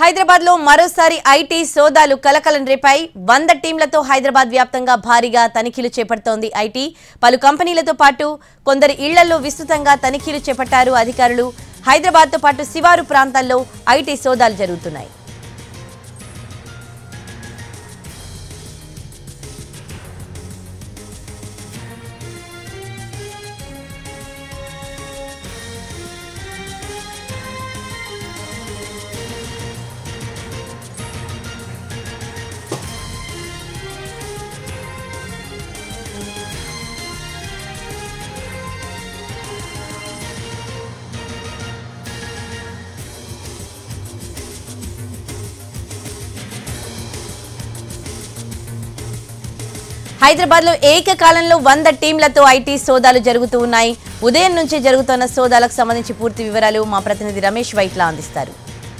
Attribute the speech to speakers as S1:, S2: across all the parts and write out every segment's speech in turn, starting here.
S1: హైదరాబాద్ లో మరోసారి ఐటీ సోదాలు కలకలం రేపాయి వంద టీంలతో హైదరాబాద్ వ్యాప్తంగా భారీగా తనిఖీలు చేపడుతోంది ఐటీ పలు కంపెనీలతో పాటు కొందరి ఇళ్లలో విస్తృతంగా తనిఖీలు చేపట్టారు అధికారులు హైదరాబాద్ తో పాటు శివారు ప్రాంతాల్లో ఐటీ సోదాలు జరుగుతున్నాయి హైదరాబాద్ లో ఏకకాలంలో వంద టీంలతో ఐటీ సోదాలు జరుగుతూ ఉన్నాయి ఉదయం నుంచి జరుగుతున్న సోదాలకు సంబంధించి పూర్తి వివరాలు మా ప్రతినిధి రమేష్ వైట్లా అందిస్తారు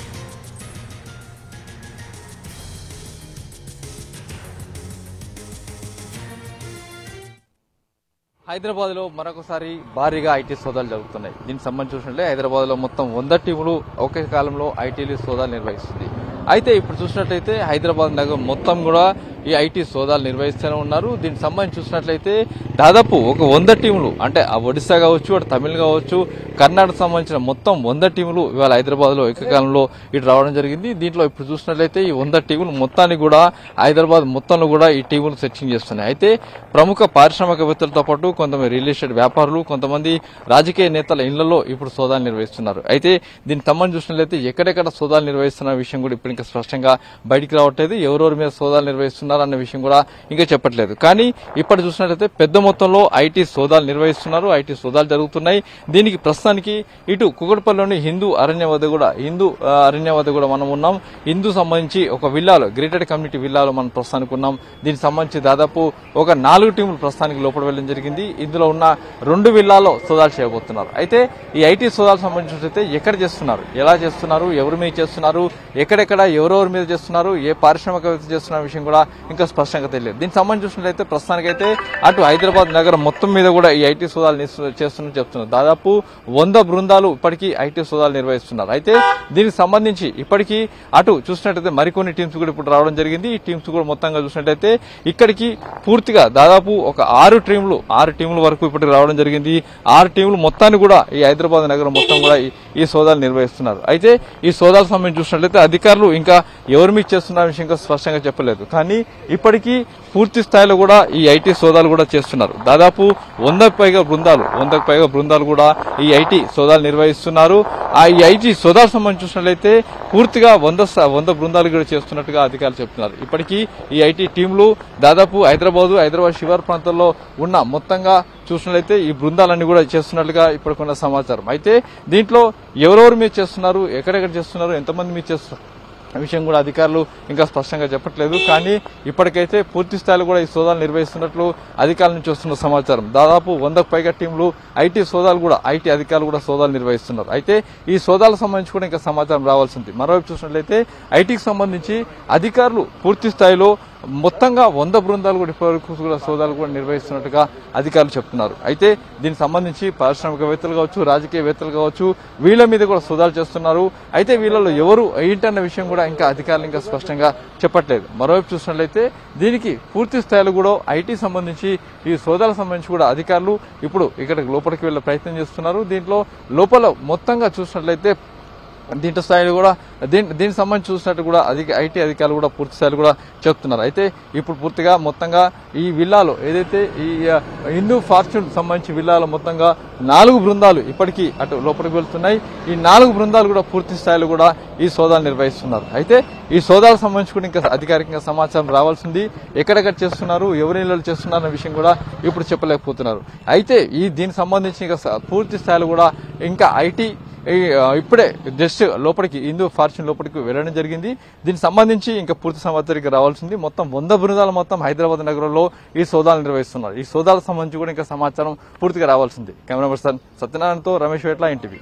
S2: హైదరాబాద్ లో మరొకసారి భారీగా ఐటీ సోదాలు జరుగుతున్నాయి దీనికి సంబంధించి చూసినట్లే హైదరాబాద్ లో మొత్తం వంద టీములు ఒకే కాలంలో ఐటీలు సోదాలు నిర్వహిస్తుంది అయితే ఇప్పుడు చూసినట్లయితే హైదరాబాద్ నగరం మొత్తం కూడా ఈ ఐటీ సోదాలు నిర్వహిస్తూనే ఉన్నారు దీనికి సంబంధించి చూసినట్లయితే దాదాపు ఒక వంద టీములు అంటే ఆ ఒడిశా కావచ్చు అటు తమిళ కావచ్చు కర్ణాటక సంబంధించిన మొత్తం వంద టీములు ఇవాళ హైదరాబాద్ లో ఏకకాలంలో ఇటు రావడం జరిగింది దీంట్లో ఇప్పుడు చూసినట్లయితే ఈ వంద టీములు మొత్తాన్ని కూడా హైదరాబాద్ మొత్తంలో కూడా ఈ టీములు సెర్చింగ్ చేస్తున్నాయి అయితే ప్రముఖ పారిశ్రామికవేత్తలతో పాటు కొంతమంది రియల్ ఎస్టేట్ వ్యాపారులు కొంతమంది రాజకీయ నేతల ఇళ్లలో ఇప్పుడు సోదాలు నిర్వహిస్తున్నారు అయితే దీనికి సంబంధించి చూసినట్లయితే ఎక్కడెక్కడ సోదాలు నిర్వహిస్తున్న విషయం కూడా ఇప్పుడు ఇంకా స్పష్టంగా బయటికి రావట్లేదు ఎవరెవరి మీద సోదాలు నిర్వహిస్తున్నారు అన్న విషయం కూడా ఇంకా చెప్పట్లేదు కానీ ఇప్పటి చూసినట్లయితే పెద్ద మొత్తంలో ఐటీ సోదాలు నిర్వహిస్తున్నారు ఐటీ సోదాలు జరుగుతున్నాయి దీనికి ప్రస్తుతానికి ఇటు కుకట్పల్లిలోని హిందూ అరణ్య వద్ద కూడా హిందూ ఆ, అరణ్య వద్ద కూడా మనం ఉన్నాం హిందూ సంబంధించి ఒక విల్లాలో గ్రేటెడ్ కమ్యూనిటీ విల్లాలో మనం ప్రస్తుతానికి ఉన్నాం దీనికి సంబంధించి దాదాపు ఒక నాలుగు టీములు ప్రస్తుతానికి లోపల వెళ్ళడం జరిగింది ఇందులో ఉన్న రెండు విల్లాల్లో సోదాలు చేయబోతున్నారు అయితే ఈ ఐటీ సోదాలు సంబంధించినట్లయితే ఎక్కడ చేస్తున్నారు ఎలా చేస్తున్నారు ఎవరి మీద చేస్తున్నారు ఎక్కడెక్కడ ఎవరెవరి మీద చేస్తున్నారు ఏ పారిశ్రామికవేత్త చేస్తున్న విషయం కూడా ఇంకా స్పష్టంగా తెలియదు దీనికి సంబంధించి చూసినట్లయితే ప్రస్తుతానికైతే అటు హైదరాబాద్ నగరం మొత్తం మీద కూడా ఈ ఐటీ సోదాలు నిస్- చేస్తున్నట్టు చెప్తున్నారు దాదాపు వంద బృందాలు ఇప్పటికీ ఐటీ సోదాలు నిర్వహిస్తున్నారు అయితే దీనికి సంబంధించి ఇప్పటికీ అటు చూసినట్లయితే మరికొన్ని టీమ్స్ కూడా ఇప్పుడు రావడం జరిగింది ఈ టీమ్స్ కూడా మొత్తంగా చూసినట్లయితే ఇక్కడికి పూర్తిగా దాదాపు ఒక ఆరు టీంలు ఆరు టీంల వరకు ఇప్పటికి రావడం జరిగింది ఆరు టీంలు మొత్తాన్ని కూడా ఈ హైదరాబాద్ నగరం మొత్తం కూడా ఈ- ఈ సోదాలు నిర్వహిస్తున్నారు అయితే ఈ సోదాల సంబంధించి చూసినట్లయితే అధికారులు ఇంకా ఎవరు మీకు చేస్తున్న విషయం ఇంకా స్పష్టంగా చెప్పలేదు కానీ ఇప్పటికీ పూర్తి స్థాయిలో కూడా ఈ ఐటీ సోదాలు కూడా చేస్తున్నారు దాదాపు వందకు పైగా బృందాలు వందకు పైగా బృందాలు కూడా ఈ ఐటీ సోదాలు నిర్వహిస్తున్నారు ఆ ఈ ఐటీ సోదాలు సంబంధించి చూసినట్లయితే పూర్తిగా వంద స- వంద బృందాలు కూడా చేస్తున్నట్టుగా అధికారులు చెప్తున్నారు ఇప్పటికీ ఈ ఐటీ టీంలు దాదాపు హైదరాబాద్ హైదరాబాద్ శివారు ప్రాంతాల్లో ఉన్న మొత్తంగా చూసినట్లయితే ఈ బృందాలన్నీ కూడా చేస్తున్నట్లుగా ఇప్పటికున్న సమాచారం అయితే దీంట్లో ఎవరెవరు మీరు చేస్తున్నారు ఎక్కడెక్కడ చేస్తున్నారు ఎంతమంది మీరు చేస్తున్నారు ఆ విషయం కూడా అధికారులు ఇంకా స్పష్టంగా చెప్పట్లేదు కానీ ఇప్పటికైతే పూర్తి స్థాయిలో కూడా ఈ సోదాలు నిర్వహిస్తున్నట్లు అధికారుల నుంచి వస్తున్న సమాచారం దాదాపు వందకు పైగా టీంలు ఐటీ సోదాలు కూడా ఐటీ అధికారులు కూడా సోదాలు నిర్వహిస్తున్నారు అయితే ఈ సోదాలకు సంబంధించి కూడా ఇంకా సమాచారం రావాల్సింది మరోవైపు చూసినట్లయితే ఐటీకి సంబంధించి అధికారులు పూర్తి స్థాయిలో మొత్తంగా వంద బృందాలు కూడా ఇప్పటివరకు కూడా సోదాలు కూడా నిర్వహిస్తున్నట్టుగా అధికారులు చెప్తున్నారు అయితే దీనికి సంబంధించి పారిశ్రామికవేత్తలు కావచ్చు రాజకీయవేత్తలు కావచ్చు వీళ్ళ మీద కూడా సోదాలు చేస్తున్నారు అయితే వీళ్ళలో ఎవరు ఏంటన్న విషయం కూడా ఇంకా అధికారులు ఇంకా స్పష్టంగా చెప్పట్లేదు మరోవైపు చూసినట్లయితే దీనికి పూర్తి స్థాయిలో కూడా ఐటీ సంబంధించి ఈ సోదాలకు సంబంధించి కూడా అధికారులు ఇప్పుడు ఇక్కడికి లోపలికి వెళ్లే ప్రయత్నం చేస్తున్నారు దీంట్లో లోపల మొత్తంగా చూసినట్లయితే దీంట్లో స్థాయిలో కూడా దీని దీనికి సంబంధించి చూసినట్టు కూడా అధిక ఐటీ అధికారులు కూడా పూర్తి స్థాయిలో కూడా చెప్తున్నారు అయితే ఇప్పుడు పూర్తిగా మొత్తంగా ఈ విల్లాలో ఏదైతే ఈ ఆ, హిందూ ఫార్చ్యూన్ సంబంధించి విల్లాలో మొత్తంగా నాలుగు బృందాలు ఇప్పటికీ అటు లోపలికి వెళ్తున్నాయి ఈ నాలుగు బృందాలు కూడా పూర్తి స్థాయిలో కూడా ఈ సోదాలు నిర్వహిస్తున్నారు అయితే ఈ సోదాలకు సంబంధించి కూడా ఇంకా అధికారికంగా సమాచారం రావాల్సింది ఎక్కడెక్కడ చేస్తున్నారు ఎవరి ఇళ్ళలో చేస్తున్నారు అనే విషయం కూడా ఇప్పుడు చెప్పలేకపోతున్నారు అయితే ఈ దీనికి సంబంధించి ఇంకా స- పూర్తి స్థాయిలో కూడా ఇంకా ఐటీ ఈ, ఆ, ఇప్పుడే జస్ట్ లోపలికి హిందూ ఫార్చ్యూన్ లోపలికి వెళ్ళడం జరిగింది దీనికి సంబంధించి ఇంకా పూర్తి సమాచారం రావాల్సింది మొత్తం వంద బృందాలు మొత్తం హైదరాబాద్ నగరంలో ఈ సోదాలు నిర్వహిస్తున్నారు ఈ సోదాలకు సంబంధించి కూడా ఇంకా సమాచారం పూర్తిగా రావాల్సింది కెమెరా పర్సన్ సత్యనారాయణతో రమేష్ వేట్ల ఎన్టీవీ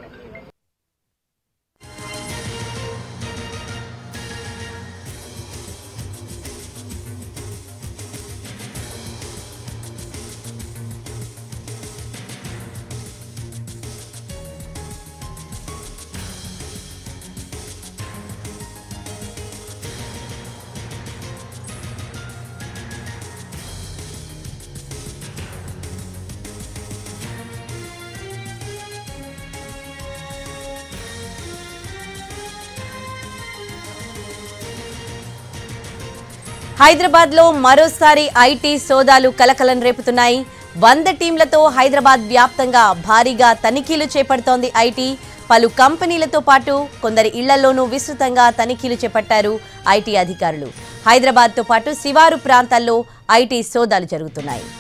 S1: హైదరాబాద్ లో మరోసారి ఐటీ సోదాలు కలకలం రేపుతున్నాయి వంద టీంలతో హైదరాబాద్ వ్యాప్తంగా భారీగా తనిఖీలు చేపడుతోంది ఐటీ పలు కంపెనీలతో పాటు కొందరి ఇళ్లలోనూ విస్తృతంగా తనిఖీలు చేపట్టారు ఐటీ అధికారులు హైదరాబాద్తో పాటు శివారు ప్రాంతాల్లో ఐటీ సోదాలు జరుగుతున్నాయి